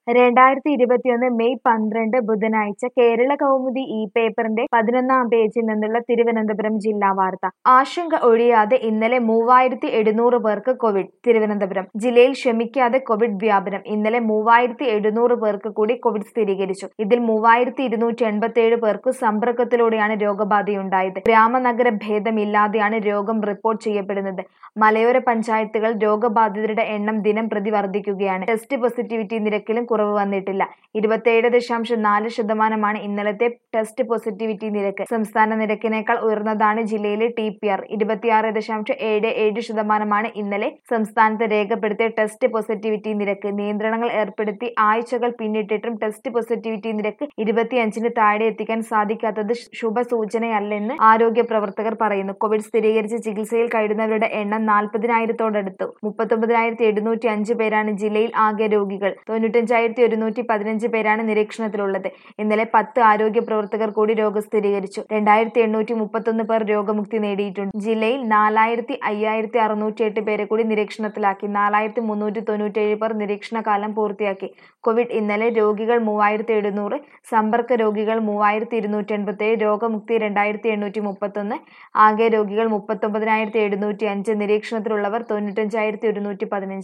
രണ്ടായിരത്തി ഇരുപത്തിയൊന്ന് മെയ് പന്ത്രണ്ട് ബുധനാഴ്ച കേരള കൗമുദി ഈ പേപ്പറിന്റെ പതിനൊന്നാം പേജിൽ നിന്നുള്ള തിരുവനന്തപുരം ജില്ലാ വാർത്ത ആശങ്ക ഒഴിയാതെ ഇന്നലെ മൂവായിരത്തി എഴുന്നൂറ് പേർക്ക് കോവിഡ് തിരുവനന്തപുരം ജില്ലയിൽ ക്ഷമിക്കാതെ കോവിഡ് വ്യാപനം ഇന്നലെ മൂവായിരത്തി എഴുന്നൂറ് പേർക്ക് കൂടി കോവിഡ് സ്ഥിരീകരിച്ചു ഇതിൽ മൂവായിരത്തി ഇരുന്നൂറ്റി എൺപത്തിയേഴ് പേർക്ക് സമ്പർക്കത്തിലൂടെയാണ് രോഗബാധയുണ്ടായത് ഗ്രാമനഗര ഭേദമില്ലാതെയാണ് രോഗം റിപ്പോർട്ട് ചെയ്യപ്പെടുന്നത് മലയോര പഞ്ചായത്തുകൾ രോഗബാധിതരുടെ എണ്ണം ദിനം പ്രതി വർദ്ധിക്കുകയാണ് ടെസ്റ്റ് പോസിറ്റിവിറ്റി നിരക്കിലും കുറവ് വന്നിട്ടില്ല ഇരുപത്തിയേഴ് ദശാംശം നാല് ശതമാനമാണ് ഇന്നലത്തെ ടെസ്റ്റ് പോസിറ്റിവിറ്റി നിരക്ക് സംസ്ഥാന നിരക്കിനേക്കാൾ ഉയർന്നതാണ് ജില്ലയിലെ ടി പി ആർ ഇരുപത്തിയാറ് ദശാംശം ഏഴ് ഏഴ് ശതമാനമാണ് ഇന്നലെ സംസ്ഥാനത്ത് രേഖപ്പെടുത്തിയ ടെസ്റ്റ് പോസിറ്റിവിറ്റി നിരക്ക് നിയന്ത്രണങ്ങൾ ഏർപ്പെടുത്തി ആഴ്ചകൾ പിന്നിട്ടിട്ടും ടെസ്റ്റ് പോസിറ്റിവിറ്റി നിരക്ക് ഇരുപത്തിയഞ്ചിന് താഴെ എത്തിക്കാൻ സാധിക്കാത്തത് ശുഭസൂചനയല്ലെന്ന് ആരോഗ്യ പ്രവർത്തകർ പറയുന്നു കോവിഡ് സ്ഥിരീകരിച്ച് ചികിത്സയിൽ കഴിയുന്നവരുടെ എണ്ണം നാൽപ്പതിനായിരത്തോടടുത്തു മുപ്പത്തൊമ്പതിനായിരത്തി എഴുന്നൂറ്റി അഞ്ച് പേരാണ് ജില്ലയിൽ ആകെ രോഗികൾ തൊണ്ണൂറ്റഞ്ചായിരത്തി ഒരുന്നൂറ്റി പതിനഞ്ച് പേരാണ് നിരീക്ഷണത്തിലുള്ളത് ഇന്നലെ പത്ത് ആരോഗ്യ പ്രവർത്തകർ കൂടി രോഗം സ്ഥിരീകരിച്ചു രണ്ടായിരത്തി എണ്ണൂറ്റി മുപ്പത്തൊന്ന് പേർ രോഗമുക്തി നേടിയിട്ടുണ്ട് ജില്ലയിൽ നാലായിരത്തി അയ്യായിരത്തി അറുന്നൂറ്റി എട്ട് പേരെ കൂടി നിരീക്ഷണത്തിലാക്കി നാലായിരത്തി മുന്നൂറ്റി തൊണ്ണൂറ്റേഴ് പേർ നിരീക്ഷണ കാലം പൂർത്തിയാക്കി കോവിഡ് ഇന്നലെ രോഗികൾ മൂവായിരത്തി എഴുന്നൂറ് സമ്പർക്ക രോഗികൾ മൂവായിരത്തി ഇരുന്നൂറ്റി എൺപത്തേഴ് രോഗമുക്തി രണ്ടായിരത്തി എണ്ണൂറ്റി മുപ്പത്തൊന്ന് ആകെ രോഗികൾ മുപ്പത്തൊമ്പതിനായിരത്തി എഴുന്നൂറ്റി അഞ്ച് നിരീക്ഷണത്തിലുള്ളവർ തൊണ്ണൂറ്റഞ്ചായിരത്തി ഒരുന്നൂറ്റി പതിനഞ്ച്